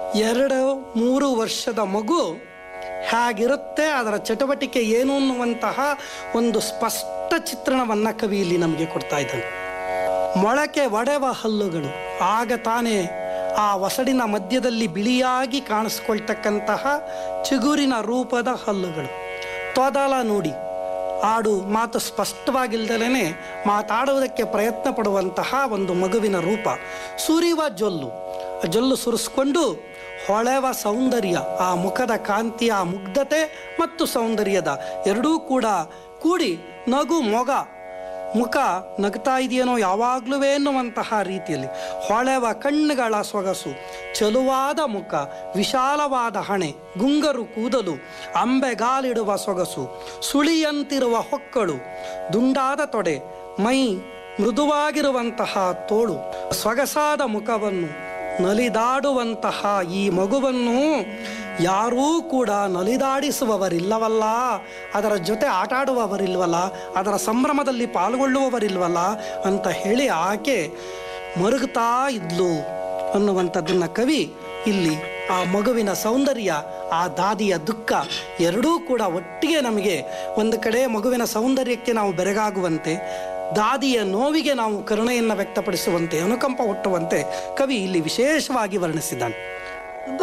ಎರಡು ಮೂರು ವರ್ಷದ ಮಗು ಹೇಗಿರುತ್ತೆ ಅದರ ಚಟುವಟಿಕೆ ಏನು ಅನ್ನುವಂತಹ ಒಂದು ಸ್ಪಷ್ಟ ಚಿತ್ರಣವನ್ನು ಕವಿ ಇಲ್ಲಿ ನಮಗೆ ಕೊಡ್ತಾ ಇದ್ದಾನೆ ಮೊಳಕೆ ಒಡೆವ ಹಲ್ಲುಗಳು ಆಗ ತಾನೇ ಆ ಒಸಡಿನ ಮಧ್ಯದಲ್ಲಿ ಬಿಳಿಯಾಗಿ ಕಾಣಿಸ್ಕೊಳ್ತಕ್ಕಂತಹ ಚಿಗುರಿನ ರೂಪದ ಹಲ್ಲುಗಳು ತೊದಲ ನುಡಿ ಆಡು ಮಾತು ಸ್ಪಷ್ಟವಾಗಿಲ್ದಲೇ ಮಾತಾಡುವುದಕ್ಕೆ ಪ್ರಯತ್ನ ಪಡುವಂತಹ ಒಂದು ಮಗುವಿನ ರೂಪ ಸುರಿವ ಜೊಲ್ಲು ಆ ಜೊಲ್ಲು ಸುರಿಸ್ಕೊಂಡು ಹೊಳೆವ ಸೌಂದರ್ಯ ಆ ಮುಖದ ಕಾಂತಿ ಆ ಮುಗ್ಧತೆ ಮತ್ತು ಸೌಂದರ್ಯದ ಎರಡೂ ಕೂಡ ಕೂಡಿ ನಗು ಮೊಗ ಮುಖ ನಗ್ತಾ ಇದೆಯೇನೋ ಯಾವಾಗಲೂ ಎನ್ನುವಂತಹ ರೀತಿಯಲ್ಲಿ ಹೊಳೆವ ಕಣ್ಣುಗಳ ಸೊಗಸು ಚಲುವಾದ ಮುಖ ವಿಶಾಲವಾದ ಹಣೆ ಗುಂಗರು ಕೂದಲು ಅಂಬೆಗಾಲಿಡುವ ಸೊಗಸು ಸುಳಿಯಂತಿರುವ ಹೊಕ್ಕಳು ದುಂಡಾದ ತೊಡೆ ಮೈ ಮೃದುವಾಗಿರುವಂತಹ ತೋಳು ಸೊಗಸಾದ ಮುಖವನ್ನು ನಲಿದಾಡುವಂತಹ ಈ ಮಗುವನ್ನು ಯಾರೂ ಕೂಡ ನಲಿದಾಡಿಸುವವರಿಲ್ಲವಲ್ಲ ಅದರ ಜೊತೆ ಆಟ ಆಡುವವರಿಲ್ವಲ್ಲ ಅದರ ಸಂಭ್ರಮದಲ್ಲಿ ಪಾಲ್ಗೊಳ್ಳುವವರಿಲ್ವಲ್ಲ ಅಂತ ಹೇಳಿ ಆಕೆ ಮರುಗುತ್ತಾ ಇದ್ಲು ಅನ್ನುವಂಥದ್ದನ್ನ ಕವಿ ಇಲ್ಲಿ ಆ ಮಗುವಿನ ಸೌಂದರ್ಯ ಆ ದಾದಿಯ ದುಃಖ ಎರಡೂ ಕೂಡ ಒಟ್ಟಿಗೆ ನಮಗೆ ಒಂದು ಕಡೆ ಮಗುವಿನ ಸೌಂದರ್ಯಕ್ಕೆ ನಾವು ಬೆರಗಾಗುವಂತೆ ದಾದಿಯ ನೋವಿಗೆ ನಾವು ಕರುಣೆಯನ್ನು ವ್ಯಕ್ತಪಡಿಸುವಂತೆ ಅನುಕಂಪ ಹುಟ್ಟುವಂತೆ ಕವಿ ಇಲ್ಲಿ ವಿಶೇಷವಾಗಿ ವರ್ಣಿಸಿದ್ದಾನೆ